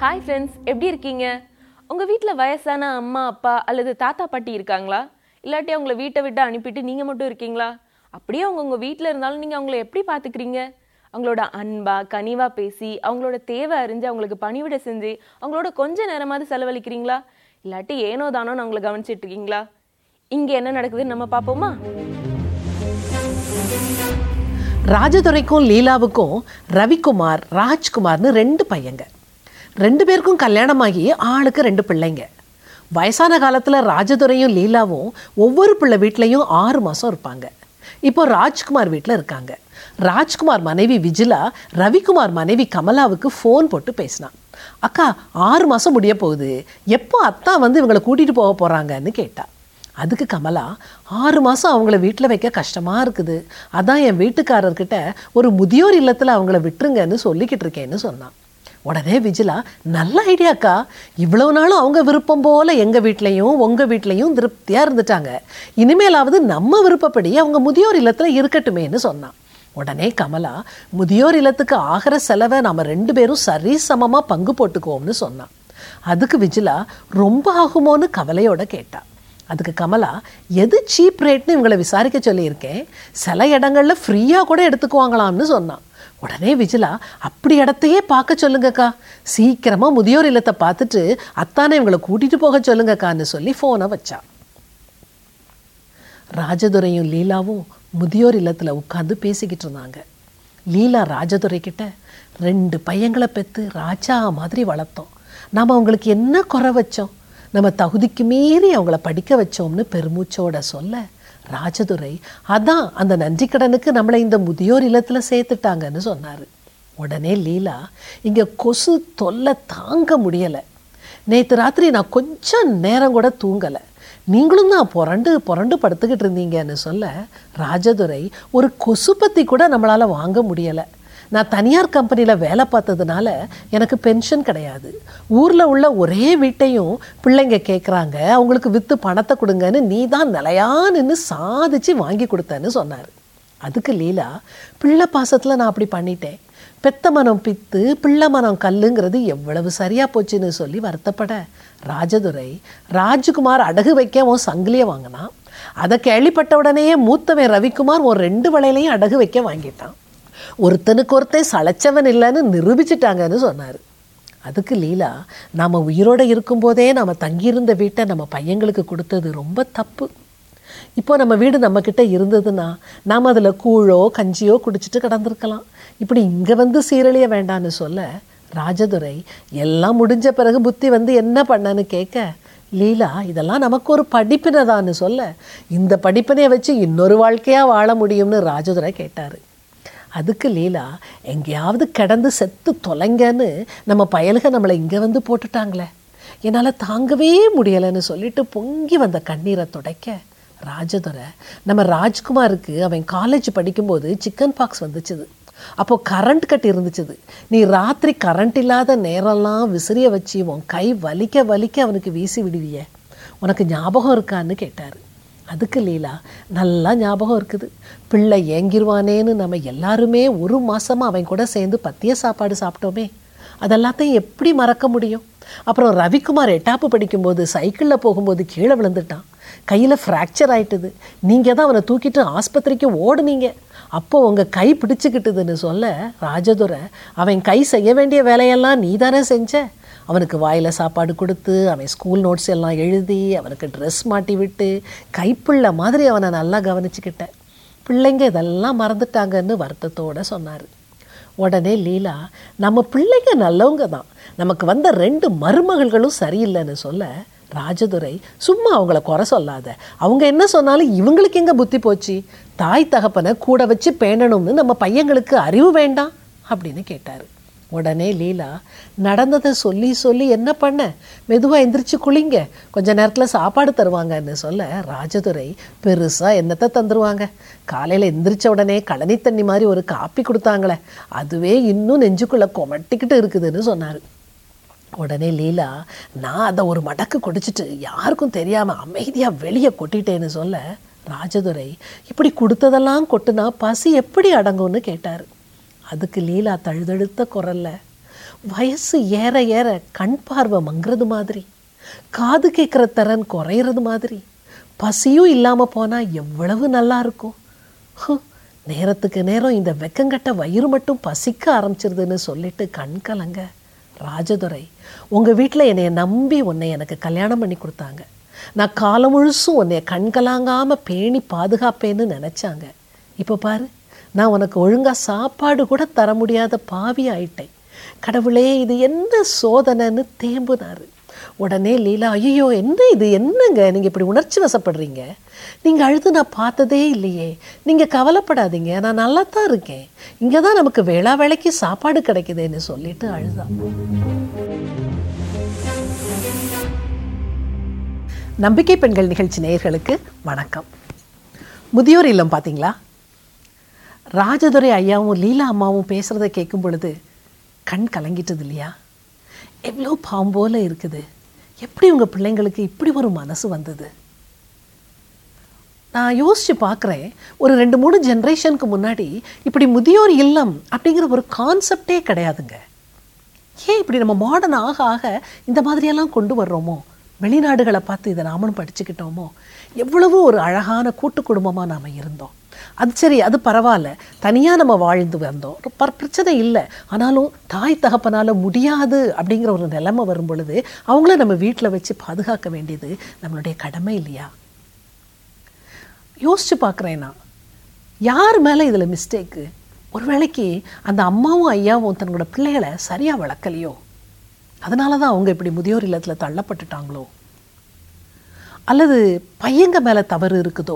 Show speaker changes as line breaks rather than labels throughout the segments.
Hi friends எப்படி இருக்கீங்க உங்கள் வீட்டில் வயசான அம்மா அப்பா அல்லது தாத்தா பாட்டி இருக்காங்களா இல்லாட்டி அவங்கள வீட்டை விட்டு அனுப்பிட்டு நீங்கள் மட்டும் இருக்கீங்களா அப்படியே அவங்க உங்கள் வீட்டில் இருந்தாலும் நீங்கள் அவங்கள எப்படி பார்த்துக்கிறீங்க அவங்களோட அன்பா கனிவா பேசி அவங்களோட தேவை அறிஞ்சு அவங்களுக்கு பணிவிட செஞ்சு அவங்களோட கொஞ்ச நேரமாவது செலவழிக்கிறீங்களா இல்லாட்டி ஏனோ தானோன்னு அவங்கள கவனிச்சிட்டு இருக்கீங்களா இங்கே என்ன நடக்குதுன்னு நம்ம பார்ப்போமா
ராஜதுரைக்கும் லீலாவுக்கும் ரவிக்குமார் ராஜ்குமார்னு ரெண்டு பையங்க ரெண்டு பேருக்கும் கல்யாணமாகி ஆளுக்கு ரெண்டு பிள்ளைங்க வயசான காலத்தில் ராஜதுரையும் லீலாவும் ஒவ்வொரு பிள்ளை வீட்லேயும் ஆறு மாதம் இருப்பாங்க இப்போ ராஜ்குமார் வீட்டில் இருக்காங்க ராஜ்குமார் மனைவி விஜிலா ரவிக்குமார் மனைவி கமலாவுக்கு ஃபோன் போட்டு பேசினான் அக்கா ஆறு மாதம் முடிய போகுது எப்போ அத்தா வந்து இவங்களை கூட்டிகிட்டு போக போகிறாங்கன்னு கேட்டா அதுக்கு கமலா ஆறு மாதம் அவங்கள வீட்டில் வைக்க கஷ்டமாக இருக்குது அதான் என் வீட்டுக்காரர்கிட்ட ஒரு முதியோர் இல்லத்தில் அவங்கள விட்டுருங்கன்னு சொல்லிக்கிட்டு இருக்கேன்னு சொன்னான் உடனே விஜிலா நல்ல ஐடியாக்கா இவ்வளவு நாளும் அவங்க விருப்பம் போல் எங்கள் வீட்லேயும் உங்கள் வீட்லேயும் திருப்தியாக இருந்துட்டாங்க இனிமேலாவது நம்ம விருப்பப்படி அவங்க முதியோர் இல்லத்தில் இருக்கட்டுமேன்னு சொன்னான் உடனே கமலா முதியோர் இல்லத்துக்கு ஆகிற செலவை நாம் ரெண்டு பேரும் சரி சமமாக பங்கு போட்டுக்குவோம்னு சொன்னான் அதுக்கு விஜிலா ரொம்ப ஆகுமோன்னு கவலையோட கேட்டா அதுக்கு கமலா எது சீப் ரேட்னு இவங்களை விசாரிக்க சொல்லியிருக்கேன் சில இடங்கள்ல ஃப்ரீயாக கூட எடுத்துக்குவாங்களாம்னு சொன்னான் உடனே விஜிலா அப்படி இடத்தையே பார்க்க சொல்லுங்கக்கா சீக்கிரமாக முதியோர் இல்லத்தை பார்த்துட்டு அத்தானே இவங்களை கூட்டிகிட்டு போக சொல்லுங்கக்கான்னு சொல்லி ஃபோனை வச்சா ராஜதுரையும் லீலாவும் முதியோர் இல்லத்தில் உட்காந்து பேசிக்கிட்டு இருந்தாங்க லீலா ராஜதுரை கிட்ட ரெண்டு பையங்களை பெற்று ராஜா மாதிரி வளர்த்தோம் நாம் அவங்களுக்கு என்ன குறை வச்சோம் நம்ம தகுதிக்கு மீறி அவங்கள படிக்க வச்சோம்னு பெருமூச்சோட சொல்ல ராஜதுரை அதான் அந்த நன்றி கடனுக்கு நம்மளை இந்த முதியோர் இல்லத்தில் சேர்த்துட்டாங்கன்னு சொன்னார் உடனே லீலா இங்கே கொசு தொல்லை தாங்க முடியலை நேற்று ராத்திரி நான் கொஞ்சம் நேரம் கூட தூங்கலை நீங்களும் தான் புரண்டு புரண்டு படுத்துக்கிட்டு இருந்தீங்கன்னு சொல்ல ராஜதுரை ஒரு கொசு பத்தி கூட நம்மளால் வாங்க முடியலை நான் தனியார் கம்பெனியில் வேலை பார்த்ததுனால எனக்கு பென்ஷன் கிடையாது ஊரில் உள்ள ஒரே வீட்டையும் பிள்ளைங்க கேட்குறாங்க அவங்களுக்கு விற்று பணத்தை கொடுங்கன்னு நீ தான் நிலையா நின்று சாதிச்சு வாங்கி கொடுத்தேன்னு சொன்னார் அதுக்கு லீலா பிள்ளை பாசத்தில் நான் அப்படி பண்ணிட்டேன் பெத்த மனம் பித்து பிள்ளை மனம் கல்லுங்கிறது எவ்வளவு சரியா போச்சுன்னு சொல்லி வருத்தப்பட ராஜதுரை ராஜ்குமார் அடகு வைக்க உன் சங்கிலியை வாங்கினான் அதை கேள்விப்பட்ட உடனேயே மூத்தவன் ரவிக்குமார் ஒரு ரெண்டு வளையலையும் அடகு வைக்க வாங்கிட்டான் ஒருத்தனுக்கு ஒருத்தன் சளைச்சவன் இல்லைன்னு நிரூபிச்சிட்டாங்கன்னு சொன்னார் அதுக்கு லீலா நாம் உயிரோடு இருக்கும்போதே நாம் தங்கியிருந்த வீட்டை நம்ம பையங்களுக்கு கொடுத்தது ரொம்ப தப்பு இப்போ நம்ம வீடு நம்மக்கிட்ட இருந்ததுன்னா நாம் அதில் கூழோ கஞ்சியோ குடிச்சிட்டு கிடந்திருக்கலாம் இப்படி இங்கே வந்து சீரழிய வேண்டான்னு சொல்ல ராஜதுரை எல்லாம் முடிஞ்ச பிறகு புத்தி வந்து என்ன பண்ணன்னு கேட்க லீலா இதெல்லாம் நமக்கு ஒரு படிப்பினைதான்னு சொல்ல இந்த படிப்பினையை வச்சு இன்னொரு வாழ்க்கையாக வாழ முடியும்னு ராஜதுரை கேட்டார் அதுக்கு லீலா எங்கேயாவது கிடந்து செத்து தொலைங்கன்னு நம்ம பயலுக நம்மளை இங்கே வந்து போட்டுட்டாங்களே என்னால் தாங்கவே முடியலைன்னு சொல்லிட்டு பொங்கி வந்த கண்ணீரை துடைக்க ராஜதுரை நம்ம ராஜ்குமாருக்கு அவன் காலேஜ் படிக்கும்போது சிக்கன் பாக்ஸ் வந்துச்சுது அப்போது கரண்ட் கட் இருந்துச்சுது நீ ராத்திரி கரண்ட் இல்லாத நேரம்லாம் விசிறிய வச்சு உன் கை வலிக்க வலிக்க அவனுக்கு வீசி விடுவிய உனக்கு ஞாபகம் இருக்கான்னு கேட்டார் அதுக்கு லீலா நல்லா ஞாபகம் இருக்குது பிள்ளை ஏங்கிருவானேன்னு நம்ம எல்லாருமே ஒரு மாசமா அவன் கூட சேர்ந்து பத்திய சாப்பாடு சாப்பிட்டோமே அதெல்லாத்தையும் எப்படி மறக்க முடியும் அப்புறம் ரவிக்குமார் எட்டாப்பு படிக்கும்போது சைக்கிளில் போகும்போது கீழே விழுந்துட்டான் கையில் ஃப்ராக்சர் ஆயிட்டுது நீங்கள் தான் அவனை தூக்கிட்டு ஆஸ்பத்திரிக்கு ஓடுனீங்க அப்போ உங்கள் கை பிடிச்சிக்கிட்டுதுன்னு சொல்ல ராஜதுரை அவன் கை செய்ய வேண்டிய வேலையெல்லாம் நீ தானே செஞ்ச அவனுக்கு வாயில் சாப்பாடு கொடுத்து அவன் ஸ்கூல் நோட்ஸ் எல்லாம் எழுதி அவனுக்கு ட்ரெஸ் மாட்டி விட்டு கைப்பிள்ளை மாதிரி அவனை நல்லா கவனிச்சுக்கிட்டேன் பிள்ளைங்க இதெல்லாம் மறந்துட்டாங்கன்னு வருத்தத்தோடு சொன்னார் உடனே லீலா நம்ம பிள்ளைங்க நல்லவங்க தான் நமக்கு வந்த ரெண்டு மருமகள்களும் சரியில்லைன்னு சொல்ல ராஜதுரை சும்மா அவங்கள குறை சொல்லாத அவங்க என்ன சொன்னாலும் இவங்களுக்கு எங்கே புத்தி போச்சு தாய் தகப்பனை கூட வச்சு பேணணும்னு நம்ம பையங்களுக்கு அறிவு வேண்டாம் அப்படின்னு கேட்டார் உடனே லீலா நடந்ததை சொல்லி சொல்லி என்ன பண்ண மெதுவாக எந்திரிச்சு குளிங்க கொஞ்ச நேரத்தில் சாப்பாடு தருவாங்கன்னு சொல்ல ராஜதுரை பெருசாக என்னத்தை தந்துருவாங்க காலையில் எந்திரிச்ச உடனே கழனி தண்ணி மாதிரி ஒரு காப்பி கொடுத்தாங்களே அதுவே இன்னும் நெஞ்சுக்குள்ளே கொமட்டிக்கிட்டு இருக்குதுன்னு சொன்னார் உடனே லீலா நான் அதை ஒரு மடக்கு குடிச்சிட்டு யாருக்கும் தெரியாமல் அமைதியாக வெளியே கொட்டிட்டேன்னு சொல்ல ராஜதுரை இப்படி கொடுத்ததெல்லாம் கொட்டுனா பசி எப்படி அடங்கும்னு கேட்டார் அதுக்கு லீலா தழுதழுத்த குரல்ல வயசு ஏற ஏற கண் பார்வை மங்குறது மாதிரி காது கேட்குற திறன் குறையிறது மாதிரி பசியும் இல்லாமல் போனால் எவ்வளவு நல்லா இருக்கும் ஹம், நேரத்துக்கு நேரம் இந்த வெக்கங்கட்ட வயிறு மட்டும் பசிக்க ஆரம்பிச்சிருதுன்னு சொல்லிட்டு கண் கலங்க ராஜதுரை உங்கள் வீட்டில் என்னைய நம்பி உன்னை எனக்கு கல்யாணம் பண்ணி கொடுத்தாங்க நான் காலம் முழுசும் உன்னைய கண் கலாங்காமல் பேணி பாதுகாப்பேன்னு நினச்சாங்க இப்போ பாரு நான் உனக்கு ஒழுங்காக சாப்பாடு கூட தர முடியாத பாவி ஆயிட்டேன் கடவுளே இது என்ன சோதனைன்னு தேம்புனாரு உடனே லீலா ஐயோ என்ன இது என்னங்க நீங்கள் இப்படி உணர்ச்சி வசப்படுறீங்க நீங்கள் அழுது நான் பார்த்ததே இல்லையே நீங்கள் கவலைப்படாதீங்க நான் நல்லா தான் இருக்கேன் இங்கே தான் நமக்கு வேளா வேலைக்கு சாப்பாடு கிடைக்குதேன்னு சொல்லிட்டு அழுதான் நம்பிக்கை பெண்கள் நிகழ்ச்சி நேயர்களுக்கு வணக்கம் முதியோர் இல்லம் பார்த்தீங்களா ராஜதுரை ஐயாவும் லீலா அம்மாவும் பேசுகிறத கேட்கும் பொழுது கண் கலங்கிட்டது இல்லையா எவ்வளோ பாம்போல இருக்குது எப்படி உங்கள் பிள்ளைங்களுக்கு இப்படி ஒரு மனசு வந்தது நான் யோசித்து பார்க்குறேன் ஒரு ரெண்டு மூணு ஜென்ரேஷனுக்கு முன்னாடி இப்படி முதியோர் இல்லம் அப்படிங்கிற ஒரு கான்செப்டே கிடையாதுங்க ஏன் இப்படி நம்ம மாடர்ன் ஆக ஆக இந்த மாதிரியெல்லாம் கொண்டு வர்றோமோ வெளிநாடுகளை பார்த்து இதை நாமளும் படிச்சுக்கிட்டோமோ எவ்வளவோ ஒரு அழகான கூட்டு குடும்பமாக நாம் இருந்தோம் அது சரி அது பரவாயில்ல தனியாக நம்ம வாழ்ந்து வந்தோம் ப- பிரச்சனை இல்லை ஆனாலும் தாய் தகப்பனால் முடியாது அப்படிங்கிற ஒரு நிலைமை வரும் பொழுது அவங்கள நம்ம வீட்டில் வச்சு பாதுகாக்க வேண்டியது நம்மளுடைய கடமை இல்லையா யோசிச்சு பார்க்குறேன் நான் யார் மேலே இதில் மிஸ்டேக்கு ஒரு வேளைக்கு அந்த அம்மாவும் ஐயாவும் தங்களோட பிள்ளைகளை சரியாக வளர்க்கலையோ அதனால தான் அவங்க இப்படி முதியோர் இல்லத்தில் தள்ளப்பட்டுட்டாங்களோ அல்லது பையங்க மேலே தவறு இருக்குதோ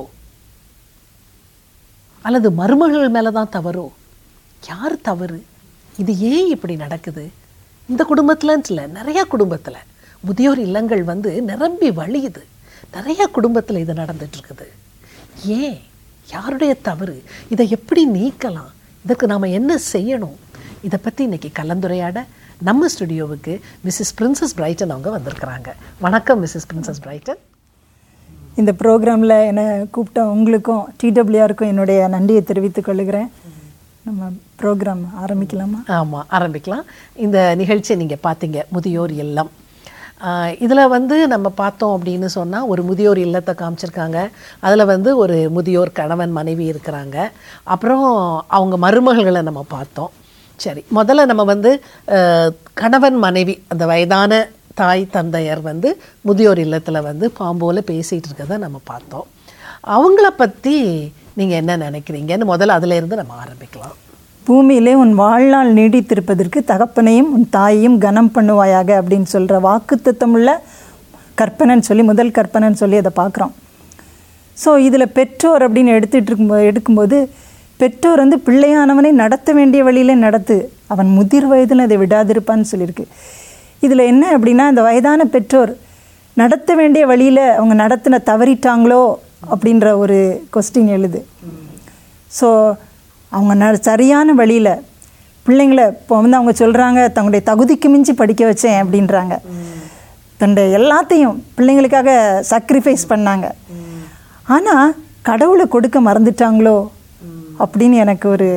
அல்லது மருமகள் மேலே தான் தவறோ யார் தவறு இது ஏன் இப்படி நடக்குது இந்த குடும்பத்துலன்ட்டு இல்லை நிறையா குடும்பத்தில் முதியோர் இல்லங்கள் வந்து நிரம்பி வழியுது நிறைய குடும்பத்தில் இது நடந்துட்டு இருக்குது ஏன் யாருடைய தவறு இதை எப்படி நீக்கலாம் இதுக்கு நாம் என்ன செய்யணும் இதை பற்றி இன்னைக்கு கலந்துரையாட நம்ம ஸ்டுடியோவுக்கு மிஸ்ஸஸ் பிரின்சஸ் பிரைட்டன் அவங்க வந்திருக்கிறாங்க வணக்கம் மிஸ்ஸஸ் பிரின்சஸ் பிரைட்டன்
இந்த ப்ரோக்ராமில் என்னை கூப்பிட்ட உங்களுக்கும் டிடபிள்யூஆருக்கும் என்னுடைய நன்றியை தெரிவித்துக் கொள்கிறேன் நம்ம ப்ரோக்ராம் ஆரம்பிக்கலாமா
ஆமாம் ஆரம்பிக்கலாம் இந்த நிகழ்ச்சியை நீங்கள் பார்த்தீங்க முதியோர் இல்லம் இதில் வந்து நம்ம பார்த்தோம் அப்படின்னு சொன்னால் ஒரு முதியோர் இல்லத்தை காமிச்சிருக்காங்க அதில் வந்து ஒரு முதியோர் கணவன் மனைவி இருக்கிறாங்க அப்புறம் அவங்க மருமகள்களை நம்ம பார்த்தோம் சரி முதல்ல நம்ம வந்து அஹ், கணவன் மனைவி அந்த வயதான தாய் தந்தையர் வந்து முதியோர் இல்லத்தில் வந்து பாம்போல பேசிகிட்டு இருக்கதை நம்ம பார்த்தோம் அவங்கள பற்றி நீங்கள் என்ன நினைக்கிறீங்கன்னு முதல்ல அதுல இருந்து நம்ம ஆரம்பிக்கலாம்
பூமியிலே உன் வாழ்நாள் நீடித்திருப்பதற்கு தகப்பனையும் உன் தாயையும் கனம் பண்ணுவாயாக அப்படின்னு சொல்கிற வாக்குத்தத்தமுள்ள கற்பனைன்னு சொல்லி முதல் கற்பனைன்னு சொல்லி அதை பார்க்குறோம் ஸோ இதில் பெற்றோர் அப்படின்னு எடுத்துட்டு இருக்கும்போது எடுக்கும்போது பெற்றோர் வந்து பிள்ளையானவனை நடத்த வேண்டிய வழியிலே நடத்து அவன் முதிர் வயதில் அதை விடாதிருப்பான்னு சொல்லியிருக்கு இதில் என்ன அப்படின்னா இந்த வயதான பெற்றோர் நடத்த வேண்டிய வழியில் அவங்க நடத்தின தவறிட்டாங்களோ அப்படின்ற ஒரு கொஸ்டின் எழுது ஸோ அவங்க ந சரியான வழியில் பிள்ளைங்கள இப்போ வந்து அவங்க சொல்கிறாங்க தங்களுடைய தகுதிக்கு மிஞ்சி படிக்க வச்சேன் அப்படின்றாங்க தன்னுடைய எல்லாத்தையும் பிள்ளைங்களுக்காக சாக்ரிஃபைஸ் பண்ணாங்க ஆனால் கடவுளை கொடுக்க மறந்துட்டாங்களோ அப்படின்னு எனக்கு ஒரு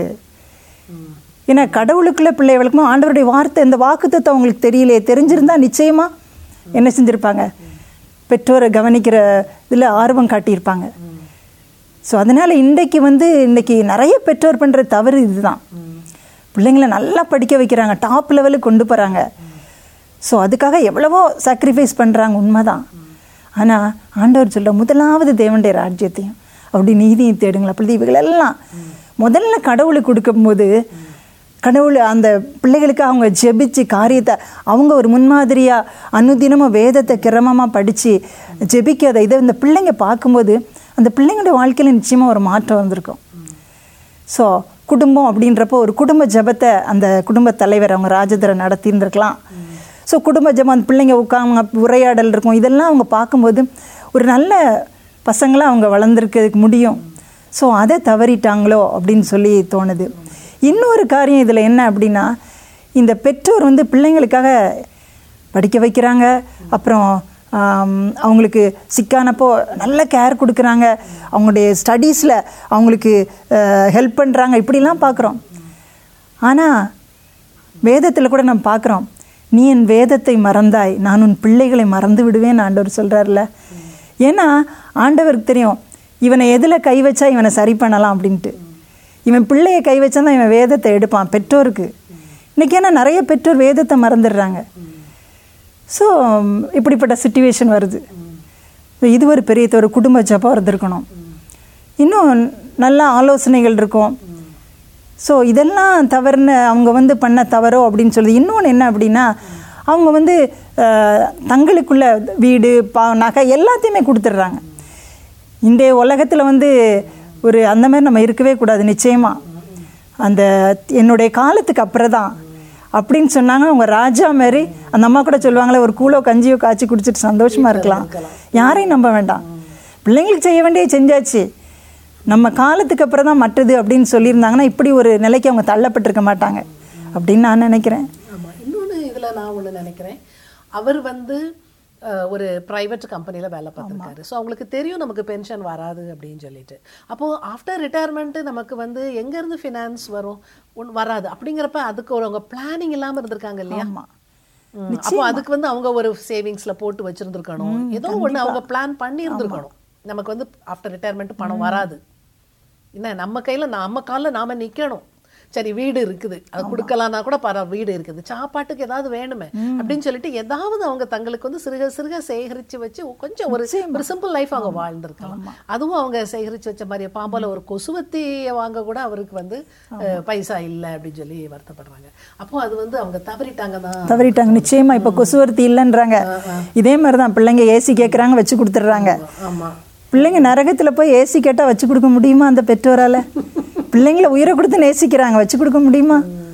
ஏன்னா கடவுளுக்குள்ள பிள்ளைகளுக்கும் ஆண்டவருடைய வார்த்தை இந்த வாக்குத்தத்தை அவங்களுக்கு தெரியலையே தெரிஞ்சிருந்தா நிச்சயமா என்ன செஞ்சிருப்பாங்க பெற்றோரை கவனிக்கிற இதில் ஆர்வம் காட்டியிருப்பாங்க ஸோ அதனால இன்றைக்கு வந்து இன்னைக்கு நிறைய பெற்றோர் பண்ணுற தவறு இதுதான் பிள்ளைங்களை நல்லா படிக்க வைக்கிறாங்க டாப் லெவலுக்கு கொண்டு போகிறாங்க ஸோ அதுக்காக எவ்வளவோ சாக்ரிஃபைஸ் பண்ணுறாங்க உண்மைதான் ஆனால் ஆண்டவர் சொல்ல முதலாவது தேவனுடைய ராஜ்யத்தையும் அப்படி நீதியும் தேடுங்களா அப்படி இவைகளெல்லாம் முதல்ல கடவுளுக்கு கொடுக்கும்போது கடவுள் அந்த பிள்ளைகளுக்கு அவங்க ஜெபிச்சு காரியத்தை அவங்க ஒரு முன்மாதிரியாக அனுதினமும் வேதத்தை கிரமமாக படித்து ஜெபிக்காத இதை இந்த பிள்ளைங்க பார்க்கும்போது அந்த பிள்ளைங்களோட வாழ்க்கையில் நிச்சயமாக ஒரு மாற்றம் வந்திருக்கும் ஸோ குடும்பம் அப்படின்றப்போ ஒரு குடும்ப ஜெபத்தை அந்த குடும்ப தலைவர் அவங்க ராஜதரை நடத்தியிருந்திருக்கலாம் ஸோ குடும்ப ஜெபம் அந்த பிள்ளைங்க உட்காங்க உரையாடல் இருக்கும் இதெல்லாம் அவங்க பார்க்கும்போது ஒரு நல்ல பசங்களாக அவங்க வளர்ந்துருக்கிறதுக்கு முடியும் ஸோ அதை தவறிட்டாங்களோ அப்படின்னு சொல்லி தோணுது இன்னொரு காரியம் இதில் என்ன அப்படின்னா இந்த பெற்றோர் வந்து பிள்ளைங்களுக்காக படிக்க வைக்கிறாங்க அப்புறம் ஆம், அவங்களுக்கு சிக்கானப்போ நல்ல கேர் கொடுக்குறாங்க அவங்களுடைய ஸ்டடீஸில் அவங்களுக்கு ஹெல்ப் பண்ணுறாங்க இப்படிலாம் பார்க்குறோம் ஆனால் வேதத்தில் கூட நம்ம பார்க்குறோம் நீ என் வேதத்தை மறந்தாய் நான் உன் பிள்ளைகளை மறந்து விடுவேன் ஆண்டவர் சொல்கிறார்ல ஏன்னா ஆண்டவருக்கு தெரியும் இவனை எதில் கை வச்சா இவனை சரி பண்ணலாம் அப்படின்ட்டு இவன் பிள்ளையை கை வச்சா தான் இவன் வேதத்தை எடுப்பான் பெற்றோருக்கு இன்னைக்கு ஏன்னா நிறைய பெற்றோர் வேதத்தை மறந்துடுறாங்க ஸோ இப்படிப்பட்ட சுச்சுவேஷன் வருது இது ஒரு பெரிய ஒரு குடும்ப ஜபம் இருந்திருக்கணும் இன்னும் நல்ல ஆலோசனைகள் இருக்கும் ஸோ இதெல்லாம் தவறுன்னு அவங்க வந்து பண்ண தவறோ அப்படின்னு சொல்லி இன்னொன்று என்ன அப்படின்னா அவங்க வந்து அஹ், தங்களுக்குள்ள வீடு பா நகை எல்லாத்தையுமே கொடுத்துட்றாங்க இன்றைய உலகத்தில் வந்து ஒரு அந்த மாதிரி நம்ம இருக்கவே கூடாது நிச்சயமாக அந்த என்னுடைய காலத்துக்கு அப்புறம் தான் அப்படின்னு சொன்னாங்க அவங்க ராஜா மாதிரி அந்த அம்மா கூட சொல்லுவாங்களே ஒரு கூலோ கஞ்சியோ காய்ச்சி குடிச்சிட்டு சந்தோஷமா இருக்கலாம் யாரையும் நம்ப வேண்டாம் பிள்ளைங்களுக்கு செய்ய வேண்டிய செஞ்சாச்சு நம்ம காலத்துக்கு அப்புறம் தான் மற்றது அப்படின்னு சொல்லியிருந்தாங்கன்னா இப்படி ஒரு நிலைக்கு அவங்க தள்ளப்பட்டிருக்க மாட்டாங்க அப்படின்னு நான் நினைக்கிறேன்
ஆமாம் இன்னொன்று இதில் நான் ஒன்று நினைக்கிறேன் அவர் வந்து அஹ், ஒரு ப்ரைவேட் கம்பெனியில் வேலை பார்த்துருக்காரு ஸோ அவங்களுக்கு தெரியும் நமக்கு பென்ஷன் வராது அப்படின்னு சொல்லிட்டு அப்போது ஆஃப்டர் ரிட்டையர்மெண்ட்டு நமக்கு வந்து எங்கேருந்து ஃபினான்ஸ் வரும் ஒன்று வராது அப்படிங்கிறப்ப அதுக்கு ஒரு அவங்க பிளானிங் இல்லாமல் இருந்திருக்காங்க இல்லையா
ஆமா
ம், அப்போ அதுக்கு வந்து அவங்க ஒரு சேவிங்ஸ்ல போட்டு வச்சிருந்திருக்கணும் ஏதோ ஒண்ணு அவங்க பிளான் பண்ணி இருந்திருக்கணும் நமக்கு வந்து ஆஃப்டர் ரிட்டையர்மெண்ட் பணம் வராது என்ன நம்ம கையில நம்ம கால்ல நாம நிக்கணும் சரி வீடு இருக்குது அது கொடுக்கலாம்னா கூட பர வீடு இருக்குது சாப்பாட்டுக்கு ஏதாவது வேணுமே அப்படின்னு சொல்லிட்டு ஏதாவது அவங்க தங்களுக்கு வந்து சிறுக சிறுக சேகரிச்சு வச்சு கொஞ்சம் ஒரு ஒரு சிம்பிள் லைஃப் அவங்க வாழ்ந்திருக்கலாம் அதுவும் அவங்க சேகரிச்சு வச்ச மாதிரி பாம்பால ஒரு கொசுவத்தியை வாங்க கூட அவருக்கு வந்து அஹ், பைசா இல்லை அப்படின்னு சொல்லி வருத்தப்படுறாங்க அப்போ அது வந்து அவங்க தவறிட்டாங்க தான்
தவறிட்டாங்க நிச்சயமா இப்போ கொசுவர்த்தி இல்லைன்றாங்க இதே மாதிரி தான் பிள்ளைங்க ஏசி கேட்குறாங்க வச்சு கொடுத்துட்றாங்க
ஆமா
பிள்ளைங்க நரகத்தில் போய் ஏசி கேட்டால் வச்சு கொடுக்க முடியுமா அந்த பெற்றோரால் பிள்ளைங்கள உயிரை கொடுத்து நேசிக்கிறாங்க வச்சு கொடுக்க முடியுமா